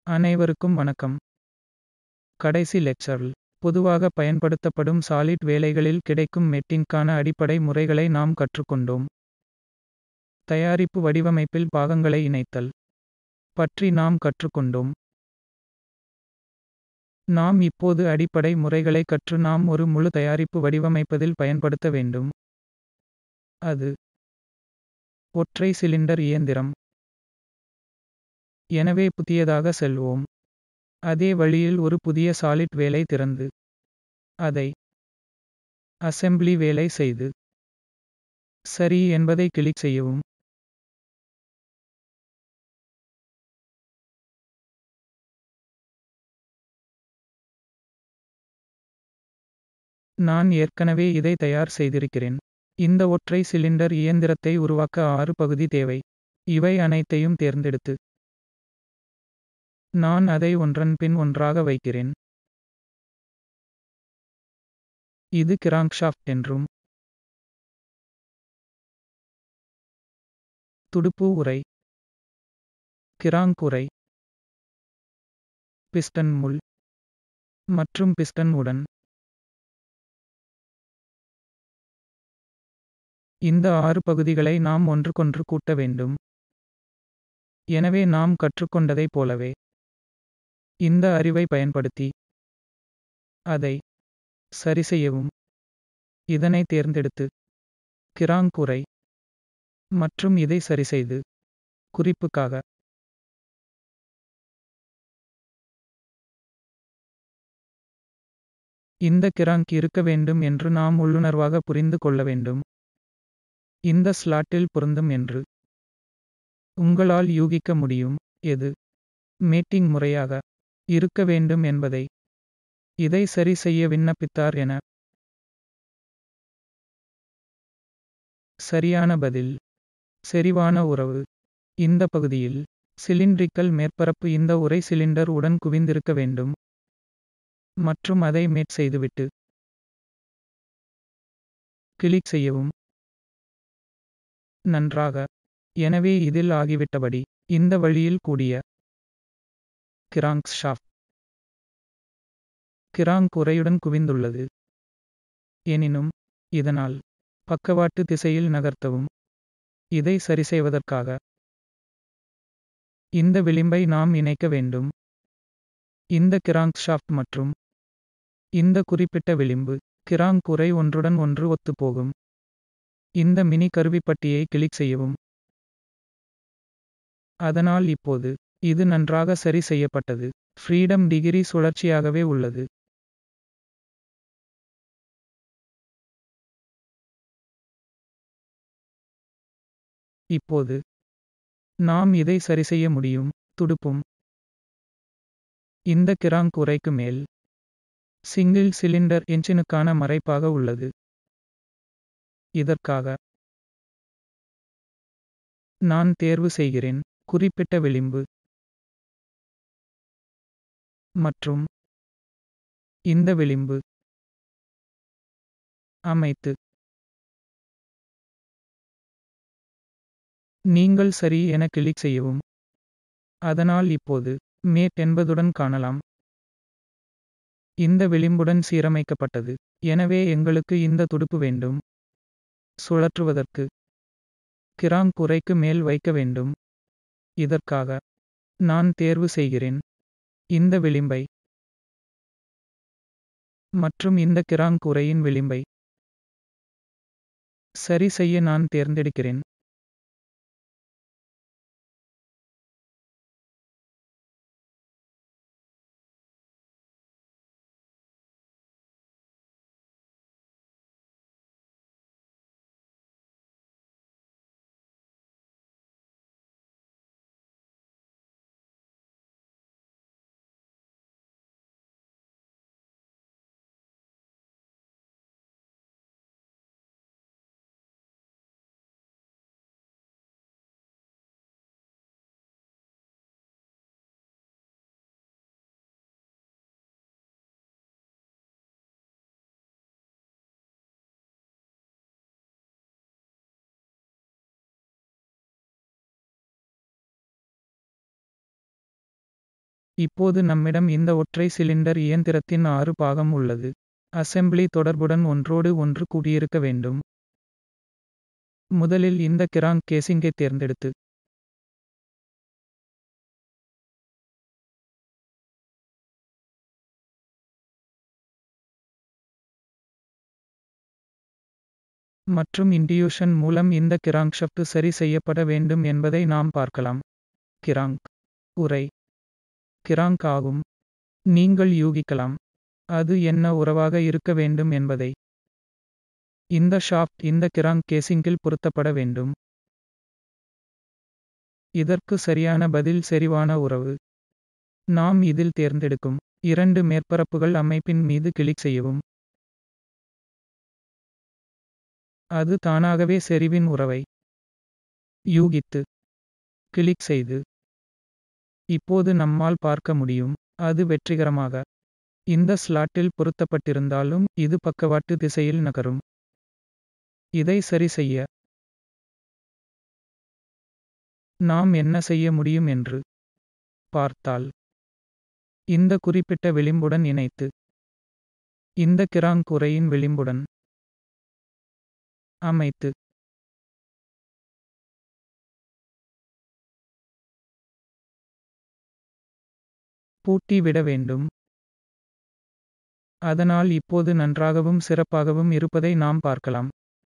அனைவருக்கும் வணக்கம் கடைசி லெக்சரில் பொதுவாக பயன்படுத்தப்படும் சாலிட் வேலைகளில் கிடைக்கும் மெட்டிங்கான அடிப்படை முறைகளை நாம் கற்றுக்கொண்டோம் தயாரிப்பு வடிவமைப்பில் பாகங்களை இணைத்தல் பற்றி நாம் கற்றுக்கொண்டோம் நாம் இப்போது அடிப்படை முறைகளை கற்று நாம் ஒரு முழு தயாரிப்பு வடிவமைப்பதில் பயன்படுத்த வேண்டும் அது ஒற்றை சிலிண்டர் இயந்திரம் எனவே புதியதாக செல்வோம் அதே வழியில் ஒரு புதிய சாலிட் வேலை திறந்து அதை அசெம்பிளி வேலை செய்து சரி என்பதை கிளிக் செய்யவும் நான் ஏற்கனவே இதை தயார் செய்திருக்கிறேன் இந்த ஒற்றை சிலிண்டர் இயந்திரத்தை உருவாக்க ஆறு பகுதி தேவை இவை அனைத்தையும் தேர்ந்தெடுத்து நான் அதை ஒன்றன் பின் ஒன்றாக வைக்கிறேன் இது கிராங்க்ஷாஃப்ட் என்றும் துடுப்பு உரை கிராங்க் உரை பிஸ்டன் முள் மற்றும் பிஸ்டன் உடன் இந்த ஆறு பகுதிகளை நாம் ஒன்றுக்கொன்று கூட்ட வேண்டும் எனவே நாம் கற்றுக்கொண்டதைப் போலவே இந்த அறிவை பயன்படுத்தி அதை சரிசெய்யவும் இதனை தேர்ந்தெடுத்து கிராங்க் உரை மற்றும் இதை சரிசெய்து குறிப்புக்காக இந்த கிராங்க் இருக்க வேண்டும் என்று நாம் உள்ளுணர்வாக புரிந்து கொள்ள வேண்டும் இந்த ஸ்லாட்டில் பொருந்தும் என்று உங்களால் யூகிக்க முடியும் எது மேட்டிங் முறையாக இருக்க வேண்டும் என்பதை இதை சரி செய்ய விண்ணப்பித்தார் என சரியான பதில் செறிவான உறவு இந்த பகுதியில் சிலிண்ட்ரிக்கல் மேற்பரப்பு இந்த உரை சிலிண்டர் உடன் குவிந்திருக்க வேண்டும் மற்றும் அதை மேட் செய்துவிட்டு கிளிக் செய்யவும் நன்றாக எனவே இதில் ஆகிவிட்டபடி இந்த வழியில் கூடிய கிராங்க்ஸ் ஷாஃப்ட் கிராங்க் உரையுடன் குவிந்துள்ளது எனினும் இதனால் பக்கவாட்டு திசையில் நகர்த்தவும் இதை சரிசெய்வதற்காக இந்த விளிம்பை நாம் இணைக்க வேண்டும் இந்த கிராங்க் ஷாஃப்ட் மற்றும் இந்த குறிப்பிட்ட விளிம்பு கிராங்க் உரை ஒன்றுடன் ஒன்று ஒத்துப்போகும் இந்த மினி கருவிப்பட்டியை கிளிக் செய்யவும் அதனால் இப்போது இது நன்றாக சரி செய்யப்பட்டது ஃப்ரீடம் டிகிரி சுழற்சியாகவே உள்ளது இப்போது நாம் இதை சரிசெய்ய முடியும் துடுப்பும் இந்த கிராங்க் உரைக்கு மேல் சிங்கிள் சிலிண்டர் என்ஜினுக்கான மறைப்பாக உள்ளது இதற்காக நான் தேர்வு செய்கிறேன் குறிப்பிட்ட விளிம்பு மற்றும் இந்த விளிம்பு அமைத்து நீங்கள் சரி என கிளிக் செய்யவும் அதனால் இப்போது மேட் என்பதுடன் காணலாம் இந்த விளிம்புடன் சீரமைக்கப்பட்டது எனவே எங்களுக்கு இந்த துடுப்பு வேண்டும் சுழற்றுவதற்கு கிராங்க் உரைக்கு மேல் வைக்க வேண்டும் இதற்காக நான் தேர்வு செய்கிறேன் இந்த விளிம்பை மற்றும் இந்த கிராங்க் உரையின் விளிம்பை சரி செய்ய நான் தேர்ந்தெடுக்கிறேன் இப்போது நம்மிடம் இந்த ஒற்றை சிலிண்டர் இயந்திரத்தின் ஆறு பாகம் உள்ளது அசெம்பிளி தொடர்புடன் ஒன்றோடு ஒன்று கூடியிருக்க வேண்டும் முதலில் இந்த கிராங்க் கேசிங்கை தேர்ந்தெடுத்து மற்றும் இன்டியூஷன் மூலம் இந்த கிராங்க்ஷாஃப்ட் சரி செய்யப்பட வேண்டும் என்பதை நாம் பார்க்கலாம் கிராங்க் உரை கிராங்க் ஆகும் நீங்கள் யூகிக்கலாம் அது என்ன உறவாக இருக்க வேண்டும் என்பதை இந்த ஷாஃப்ட் இந்த கிராங்க் கேசிங்கில் பொருத்தப்பட வேண்டும் இதற்கு சரியான பதில் செறிவான உறவு நாம் இதில் தேர்ந்தெடுக்கும் இரண்டு மேற்பரப்புகள் அமைப்பின் மீது கிளிக் செய்யவும் அது தானாகவே செறிவின் உறவை யூகித்து கிளிக் செய்து இப்போது நம்மால் பார்க்க முடியும் அது வெற்றிகரமாக இந்த ஸ்லாட்டில் பொருத்தப்பட்டிருந்தாலும் இது பக்கவாட்டு திசையில் நகரும் இதை சரி செய்ய நாம் என்ன செய்ய முடியும் என்று பார்த்தால் இந்த குறிப்பிட்ட விளிம்புடன் இணைத்து இந்த கிராங்க் உரையின் விளிம்புடன் அமைத்து பூட்டி விட வேண்டும் அதனால் இப்போது நன்றாகவும் சிறப்பாகவும் இருப்பதை நாம் பார்க்கலாம்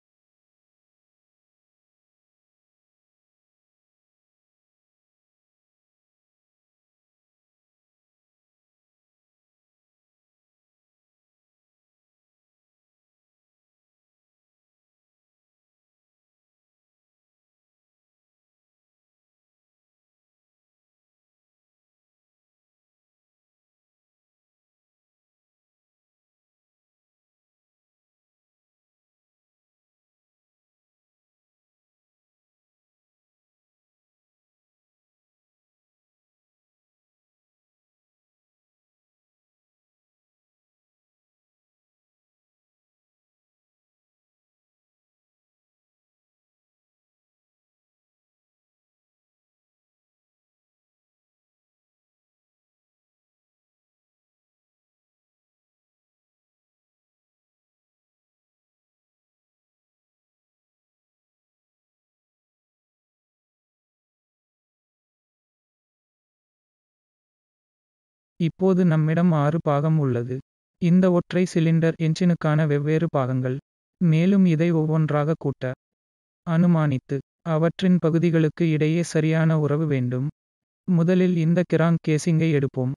இப்போது நம்மிடம் ஆறு பாகம் உள்ளது இந்த ஒற்றை சிலிண்டர் என்ஜினுக்கான வெவ்வேறு பாகங்கள் மேலும் இதை ஒவ்வொன்றாக கூட்ட அனுமானித்து அவற்றின் பகுதிகளுக்கு இடையே சரியான உறவு வேண்டும் முதலில் இந்த கிராங்க் கேசிங்கை எடுப்போம்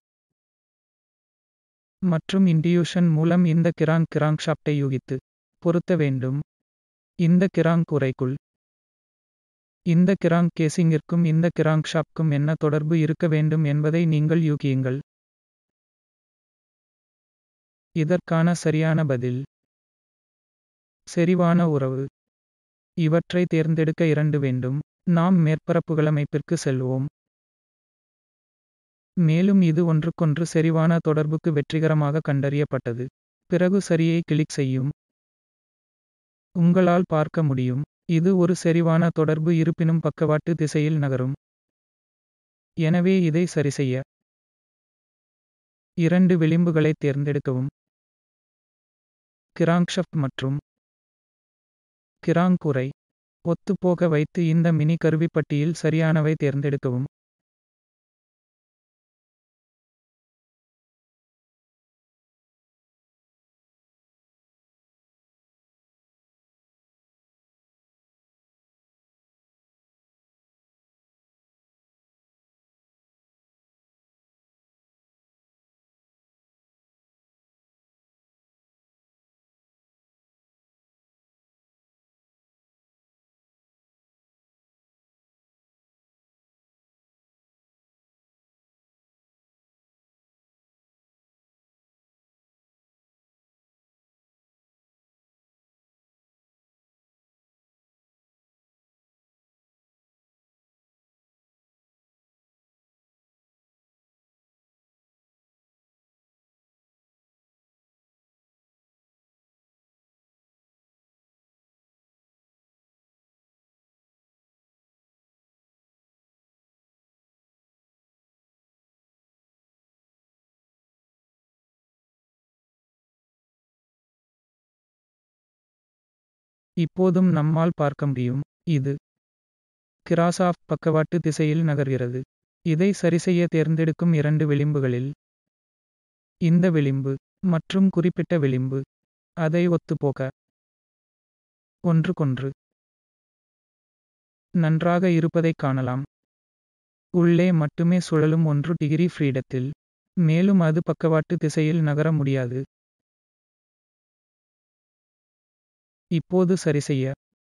மற்றும் இன்டியூஷன் மூலம் இந்த கிராங்க் கிராங்க் ஷாப்டை யூகித்து பொருத்த வேண்டும் இந்த கிராங்க் உரைக்குள் இந்த கிராங்க் கேசிங்கிற்கும் இந்த கிராங்க் ஷாப்க்கும் என்ன தொடர்பு இருக்க வேண்டும் என்பதை நீங்கள் யூகியுங்கள் இதற்கான சரியான பதில் செறிவான உறவு இவற்றை தேர்ந்தெடுக்க இரண்டு வேண்டும் நாம் மேற்பரப்புகளமைப்பிற்கு செல்வோம் மேலும் இது ஒன்றுக்கொன்று செறிவான தொடர்புக்கு வெற்றிகரமாக கண்டறியப்பட்டது பிறகு சரியை கிளிக் செய்யும் உங்களால் பார்க்க முடியும் இது ஒரு செறிவான தொடர்பு இருப்பினும் பக்கவாட்டு திசையில் நகரும் எனவே இதை சரிசெய்ய இரண்டு விளிம்புகளை தேர்ந்தெடுக்கவும் கிராங்க்ஷாஃப்ட் மற்றும் கிராங்க் உரை ஒத்துப்போக வைத்து இந்த மினி கருவிப்பட்டியில் சரியானவை தேர்ந்தெடுக்கவும் இப்போதும் நம்மால் பார்க்க முடியும் இது கிராசாஃப்ட் பக்கவாட்டு திசையில் நகர்கிறது இதை சரிசெய்ய தேர்ந்தெடுக்கும் இரண்டு விளிம்புகளில் இந்த விளிம்பு மற்றும் குறிப்பிட்ட விளிம்பு அதை ஒத்துப்போக ஒன்றுக்கொன்று நன்றாக இருப்பதைக் காணலாம் உள்ளே மட்டுமே சுழலும் ஒன்று டிகிரி ஃப்ரீடத்தில் மேலும் அது பக்கவாட்டு திசையில் நகர முடியாது இப்போது சரிசெய்ய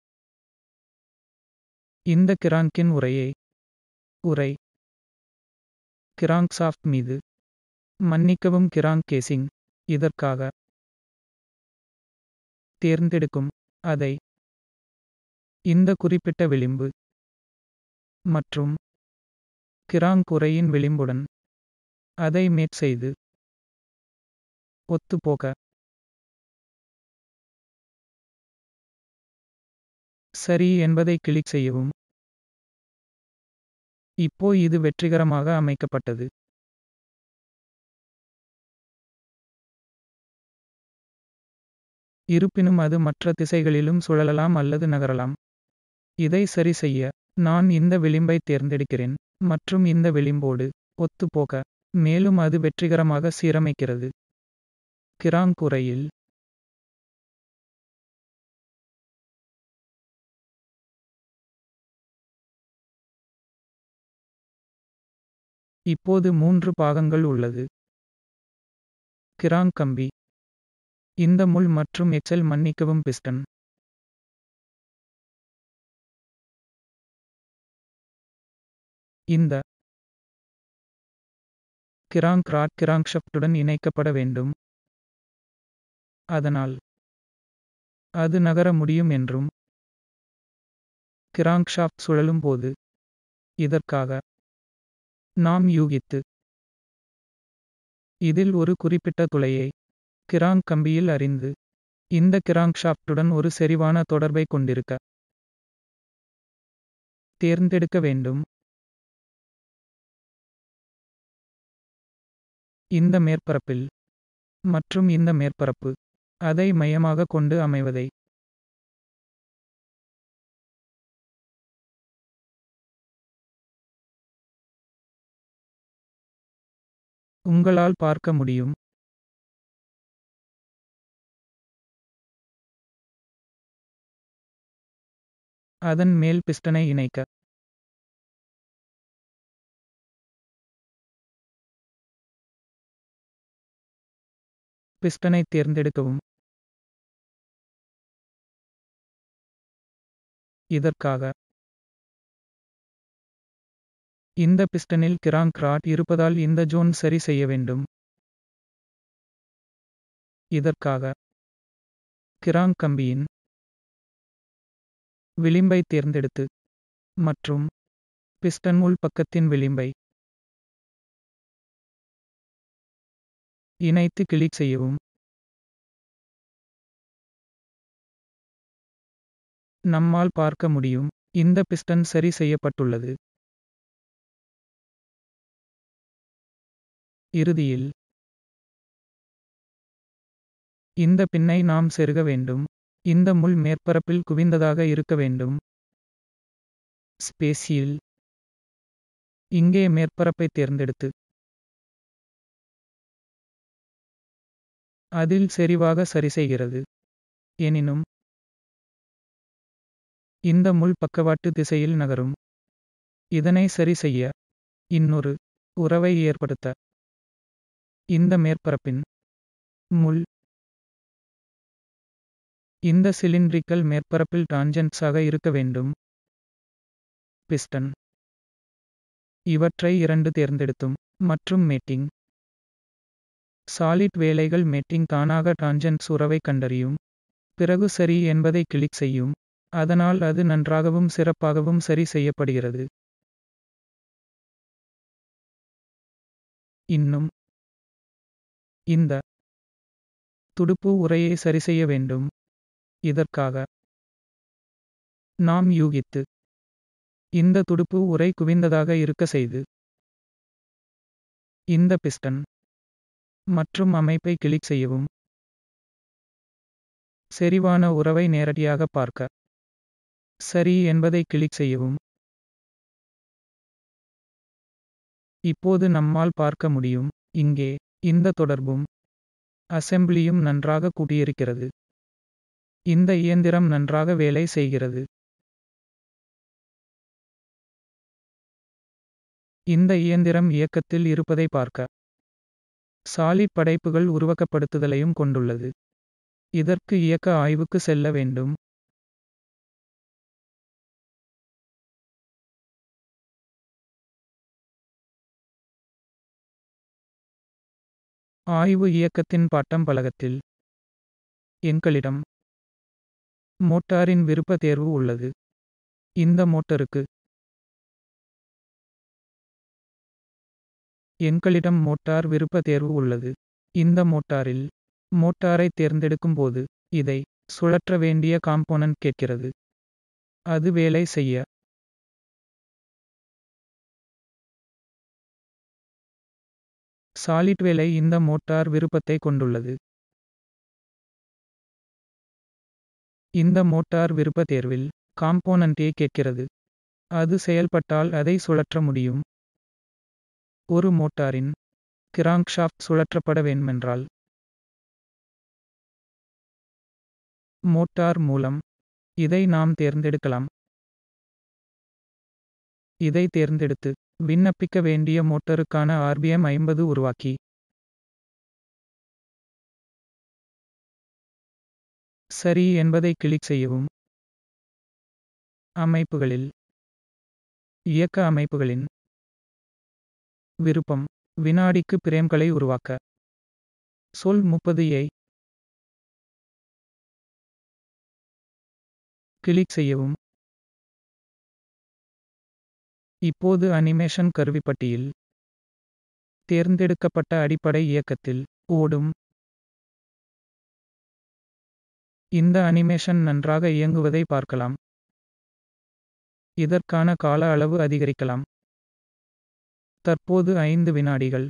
இந்த கிராங்கின் உரையை உரை கிராங்க்சாஃப்ட் மீது மன்னிக்கவும் கிராங்க் கேசிங் இதற்காக தேர்ந்தெடுக்கும் அதை இந்த குறிப்பிட்ட விளிம்பு மற்றும் கிராங்க் உரையின் விளிம்புடன் அதை மேட் செய்து ஒத்துப்போக சரி என்பதை கிளிக் செய்யவும் இப்போ இது வெற்றிகரமாக அமைக்கப்பட்டது இருப்பினும் அது மற்ற திசைகளிலும் சுழலலாம் அல்லது நகரலாம் இதை சரி செய்ய நான் இந்த விளிம்பை தேர்ந்தெடுக்கிறேன் மற்றும் இந்த விளிம்போடு ஒத்துப்போக மேலும் அது வெற்றிகரமாக சீரமைக்கிறது கிராங்க் உரையில் இப்போது மூன்று பாகங்கள் உள்ளது கிராங்க் கம்பி இந்த முள் மற்றும் எக்ஸல் மன்னிக்கவும் பிஸ்டன் இந்த கிராங்க் ராட் கிராங்க்ஷப்டுடன் இணைக்கப்பட வேண்டும் அதனால் அது நகர முடியும் என்றும் கிராங்க்ஷாஃப்ட் சுழலும் போது இதற்காக நாம் யூகித்து இதில் ஒரு குறிப்பிட்ட துளையை கிராங்க் கம்பியில் அறிந்து இந்த கிராங்க்ஷாஃப்டுடன் ஒரு செறிவான தொடர்பை கொண்டிருக்க தேர்ந்தெடுக்க வேண்டும் இந்த மேற்பரப்பில் மற்றும் இந்த மேற்பரப்பு அதை மையமாக கொண்டு அமைவதை உங்களால் பார்க்க முடியும் அதன் மேல் பிஸ்டனை இணைக்க பிஸ்டனை தேர்ந்தெடுக்கவும் இதற்காக இந்த பிஸ்டனில் கிராங்க் ராட் இருப்பதால் இந்த ஜோன் சரி செய்ய வேண்டும் இதற்காக கிராங்க் கம்பியின் விளிம்பை தேர்ந்தெடுத்து மற்றும் பிஸ்டன் உள் பக்கத்தின் விளிம்பை இணைத்து கிளிக் செய்யவும் நம்மால் பார்க்க முடியும் இந்த பிஸ்டன் சரி செய்யப்பட்டுள்ளது இறுதியில் இந்த பின்னை நாம் செருக வேண்டும் இந்த முள் மேற்பரப்பில் குவிந்ததாக இருக்க வேண்டும் ஸ்பேசியில் இங்கே மேற்பரப்பை தேர்ந்தெடுத்து அதில் செறிவாக சரிசெய்கிறது எனினும் இந்த முள் பக்கவாட்டு திசையில் நகரும் இதனை சரி செய்ய இன்னொரு உறவை ஏற்படுத்த இந்த மேற்பரப்பின் முள் இந்த சிலிண்ட்ரிக்கல் மேற்பரப்பில் டான்ஜென்ட்ஸாக இருக்க வேண்டும் பிஸ்டன் இவற்றை இரண்டு தேர்ந்தெடுத்தும் மற்றும் மேட்டிங் சாலிட் வேலைகள் மேட்டிங் தானாக டான்ஜென்ட்ஸ் உறவை கண்டறியும் பிறகு சரி என்பதை கிளிக் செய்யும் அதனால் அது நன்றாகவும் சிறப்பாகவும் சரி செய்யப்படுகிறது இன்னும் இந்த துடுப்பு உரையை சரிசெய்ய வேண்டும் இதற்காக நாம் யூகித்து இந்த துடுப்பு உரை குவிந்ததாக இருக்க செய்து இந்த பிஸ்டன் மற்றும் அமைப்பை கிளிக் செய்யவும் செறிவான உறவை நேரடியாக பார்க்க சரி என்பதை கிளிக் செய்யவும் இப்போது நம்மால் பார்க்க முடியும் இங்கே இந்த தொடர்பும் அசெம்பிளியும் நன்றாக கூட்டியிருக்கிறது இந்த இயந்திரம் நன்றாக வேலை செய்கிறது இந்த இயந்திரம் இயக்கத்தில் இருப்பதை பார்க்க சாலிட் படைப்புகள் உருவகப்படுத்துதலையும் கொண்டுள்ளது இதற்கு இயக்க ஆய்வுக்கு செல்ல வேண்டும் ஆய்வு இயக்கத்தின் பாட்டம் பலகத்தில் எங்களிடம் மோட்டாரின் விருப்ப தேர்வு உள்ளது இந்த மோட்டருக்கு எங்களிடம் மோட்டார் விருப்ப தேர்வு உள்ளது இந்த மோட்டாரில் மோட்டாரை தேர்ந்தெடுக்கும் போது இதை சுழற்ற வேண்டிய காம்போனன்ட் கேட்கிறது அது வேலை செய்ய சாலிட் வேலை இந்த மோட்டார் விருப்பத்தை கொண்டுள்ளது இந்த மோட்டார் விருப்ப தேர்வில் காம்போனன்ட்டே கேட்கிறது அது செயல்பட்டால் அதை சுழற்ற முடியும் ஒரு மோட்டாரின் கிராங்க்ஷாஃப்ட் சுழற்றப்பட வேண்டுமென்றால் மோட்டார் மூலம் இதை நாம் தேர்ந்தெடுக்கலாம் இதை தேர்ந்தெடுத்து விண்ணப்பிக்க வேண்டிய மோட்டருக்கான ஆர்பிஎம் ஐம்பது உருவாக்கி சரி என்பதை கிளிக் செய்யவும் அமைப்புகளில் இயக்க அமைப்புகளின் விருப்பம் வினாடிக்கு பிரேம்களை உருவாக்க சொல் முப்பது ஐ கிளிக் செய்யவும் இப்போது அனிமேஷன் கருவிப்பட்டியில் தேர்ந்தெடுக்கப்பட்ட அடிப்படை இயக்கத்தில் ஓடும் இந்த அனிமேஷன் நன்றாக இயங்குவதை பார்க்கலாம் இதற்கான கால அளவு அதிகரிக்கலாம் தற்போது ஐந்து வினாடிகள்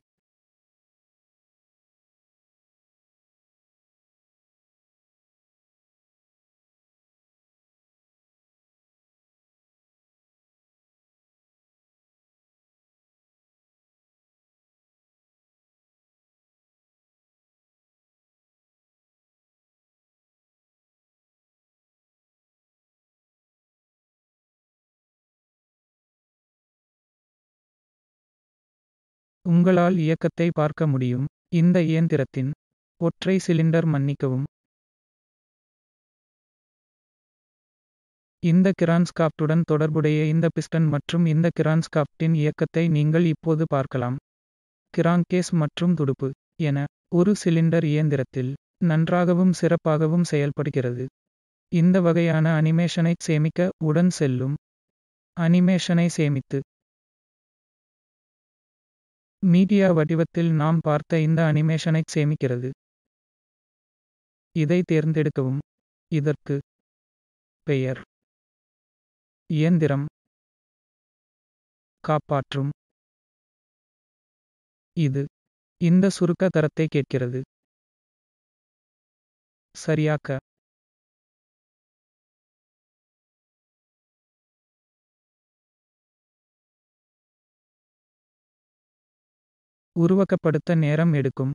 உங்களால் இயக்கத்தை பார்க்க முடியும் இந்த இயந்திரத்தின் ஒற்றை சிலிண்டர் மன்னிக்கவும் இந்த கிரான்ஸ்காப்டுடன் தொடர்புடைய இந்த பிஸ்டன் மற்றும் இந்த கிரான்ஸ்காப்டின் இயக்கத்தை நீங்கள் இப்போது பார்க்கலாம் கிராங்கேஸ் மற்றும் துடுப்பு என ஒரு சிலிண்டர் இயந்திரத்தில் நன்றாகவும் சிறப்பாகவும் செயல்படுகிறது இந்த வகையான அனிமேஷனை சேமிக்க உடன் செல்லும் அனிமேஷனை சேமித்து மீடியா வடிவத்தில் நாம் பார்த்த இந்த அனிமேஷனை சேமிக்கிறது இதை தேர்ந்தெடுக்கவும் இதற்கு பெயர் இயந்திரம் காப்பாற்றும் இது இந்த சுருக்க தரத்தை கேட்கிறது சரியாக்க உருவகப்படுத்த நேரம் எடுக்கும்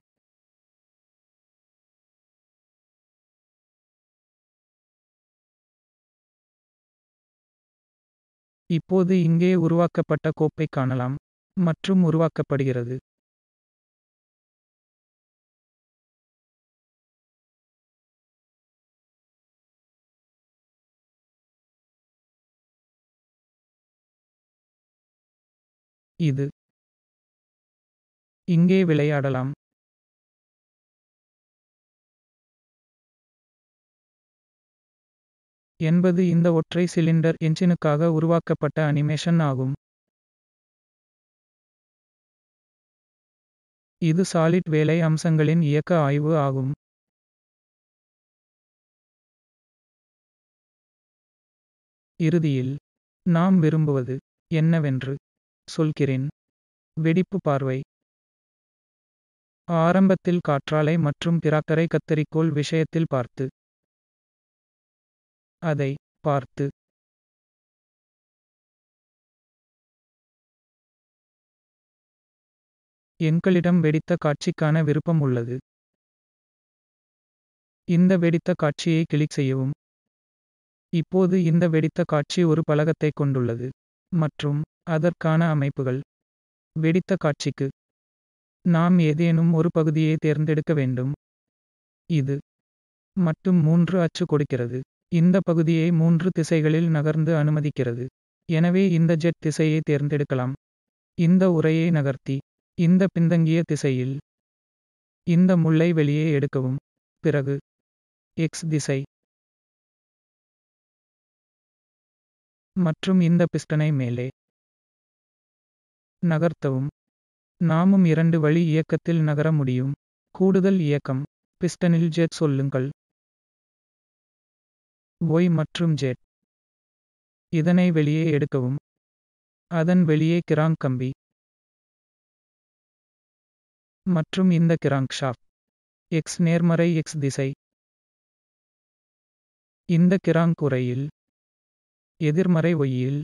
இப்போது இங்கே உருவாக்கப்பட்ட கோப்பை காணலாம் மற்றும் உருவாக்கப்படுகிறது இது இங்கே விளையாடலாம் என்பது இந்த ஒற்றை சிலிண்டர் என்ஜினுக்காக உருவாக்கப்பட்ட அனிமேஷன் ஆகும் இது சாலிட் வேலை அம்சங்களின் இயக்க ஆய்வு ஆகும் இறுதியில் நாம் விரும்புவது என்னவென்று சொல்கிறேன் வெடிப்பு பார்வை ஆரம்பத்தில் காற்றாலை மற்றும் திராக்கரை கத்தரிக்கோல் விஷயத்தில் பார்த்து அதை பார்த்து எங்களிடம் வெடித்த காட்சிக்கான விருப்பம் உள்ளது இந்த வெடித்த காட்சியை கிளிக் செய்யவும் இப்போது இந்த வெடித்த காட்சி ஒரு பலகத்தை கொண்டுள்ளது மற்றும் அதற்கான அமைப்புகள் வெடித்த காட்சிக்கு நாம் ஏதேனும் ஒரு பகுதியை தேர்ந்தெடுக்க வேண்டும் இது மட்டும் மூன்று அச்சு கொடுக்கிறது இந்த பகுதியை மூன்று திசைகளில் நகர்ந்து அனுமதிக்கிறது எனவே இந்த ஜெட் திசையை தேர்ந்தெடுக்கலாம் இந்த உரையை நகர்த்தி இந்த பின்தங்கிய திசையில் இந்த முள்ளை வெளியே எடுக்கவும் பிறகு எக்ஸ் திசை மற்றும் இந்த பிஸ்டனை மேலே நகர்த்தவும் நாமும் இரண்டு வழி இயக்கத்தில் நகர முடியும் கூடுதல் இயக்கம் பிஸ்டனில் ஜெட் சொல்லுங்கள் ஒய் மற்றும் ஜெட் இதனை வெளியே எடுக்கவும் அதன் வெளியே கிராங்க் கம்பி மற்றும் இந்த கிராங்க் ஷாஃப்ட் எக்ஸ் நேர்மறை எக்ஸ் திசை இந்த கிராங்க் உரையில் எதிர்மறை ஒய்யில்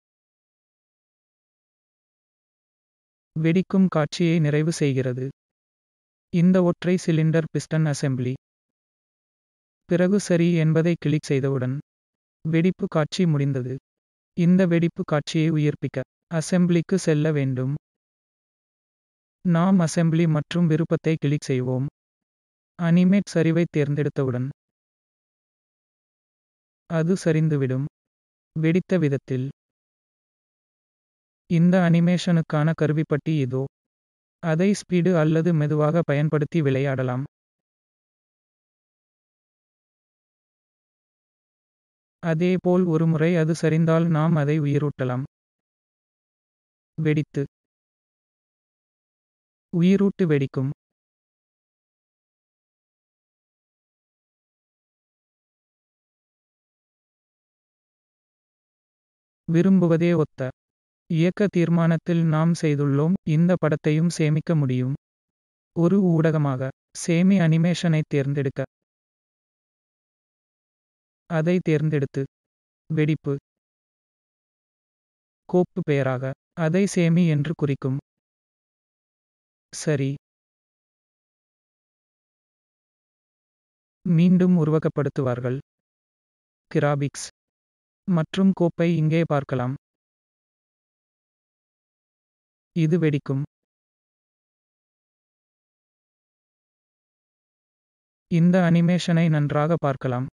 வெடிக்கும் காட்சியை நிறைவு செய்கிறது இந்த ஒற்றை சிலிண்டர் பிஸ்டன் அசெம்பிளி பிறகு சரி என்பதை கிளிக் செய்தவுடன் வெடிப்பு காட்சி முடிந்தது இந்த வெடிப்பு காட்சியை உயிர்ப்பிக்க அசெம்பிளிக்கு செல்ல வேண்டும் நாம் அசெம்பிளி மற்றும் விருப்பத்தை கிளிக் செய்வோம் அனிமேட் சரிவை தேர்ந்தெடுத்தவுடன் அது சரிந்துவிடும் வெடித்த விதத்தில் இந்த அனிமேஷனுக்கான கருவிப்பட்டி இதோ அதை ஸ்பீடு அல்லது மெதுவாக பயன்படுத்தி விளையாடலாம் அதேபோல் ஒருமுறை அது சரிந்தால் நாம் அதை உயிரூட்டலாம் வெடித்து உயிரூட்டு வெடிக்கும் விரும்புவதே ஒத்த இயக்க தீர்மானத்தில் நாம் செய்துள்ளோம் இந்த படத்தையும் சேமிக்க முடியும் ஒரு ஊடகமாக சேமி அனிமேஷனை தேர்ந்தெடுக்க அதை தேர்ந்தெடுத்து வெடிப்பு கோப்பு பெயராக அதை சேமி என்று குறிக்கும் சரி மீண்டும் உருவகப்படுத்துவார்கள் கிராபிக்ஸ் மற்றும் கோப்பை இங்கே பார்க்கலாம் இது வெடிக்கும் இந்த அனிமேஷனை நன்றாக பார்க்கலாம்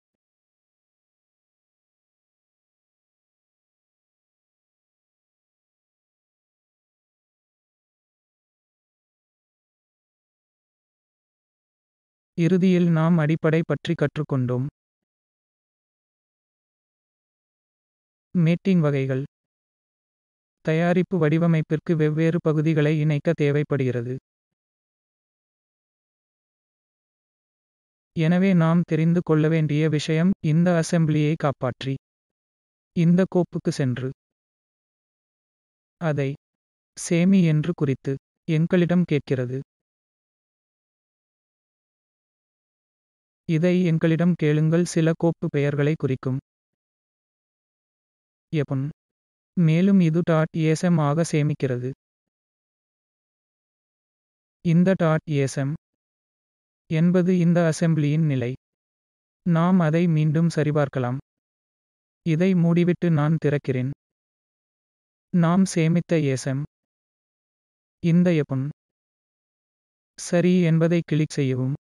இறுதியில் நாம் அடிப்படை பற்றி கற்றுக்கொண்டோம் மேட்டிங் வகைகள் தயாரிப்பு வடிவமைப்பிற்கு வெவ்வேறு பகுதிகளை இணைக்க தேவைப்படுகிறது எனவே நாம் தெரிந்து கொள்ள வேண்டிய விஷயம் இந்த அசெம்பிளியை காப்பாற்றி இந்த கோப்புக்கு சென்று அதை சேமி என்று குறித்து எங்களிடம் கேட்கிறது இதை எங்களிடம் கேளுங்கள் சில கோப்பு பெயர்களை குறிக்கும் எபுன் மேலும் இது டாட் ஏசம் ஆக சேமிக்கிறது இந்த டாட் ஏசம் என்பது இந்த அசெம்பிளியின் நிலை நாம் அதை மீண்டும் சரிபார்க்கலாம் இதை மூடிவிட்டு நான் திறக்கிறேன் நாம் சேமித்த ஏசம் இந்த எபுன் சரி என்பதை கிளிக் செய்யவும்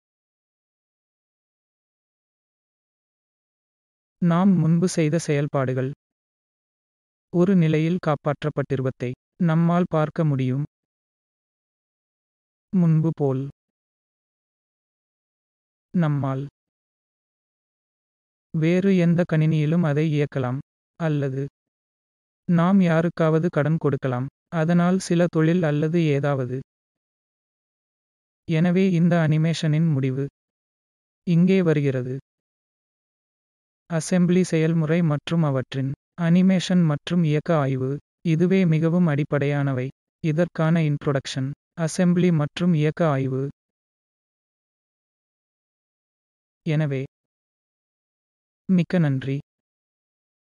நாம் முன்பு செய்த செயல்பாடுகள் ஒரு நிலையில் காப்பாற்றப்பட்டிருப்பதை நம்மால் பார்க்க முடியும் முன்பு போல் நம்மால் வேறு எந்த கணினியிலும் அதை இயக்கலாம் அல்லது நாம் யாருக்காவது கடன் கொடுக்கலாம் அதனால் சில தொழில் அல்லது ஏதாவது எனவே இந்த அனிமேஷனின் முடிவு இங்கே வருகிறது அசெம்பிளி செயல்முறை மற்றும் அவற்றின் அனிமேஷன் மற்றும் இயக்க ஆய்வு இதுவே மிகவும் அடிப்படையானவை இதற்கான இன்ட்ரோடக்ஷன் அசெம்பிளி மற்றும் இயக்க ஆய்வு எனவே மிக்க நன்றி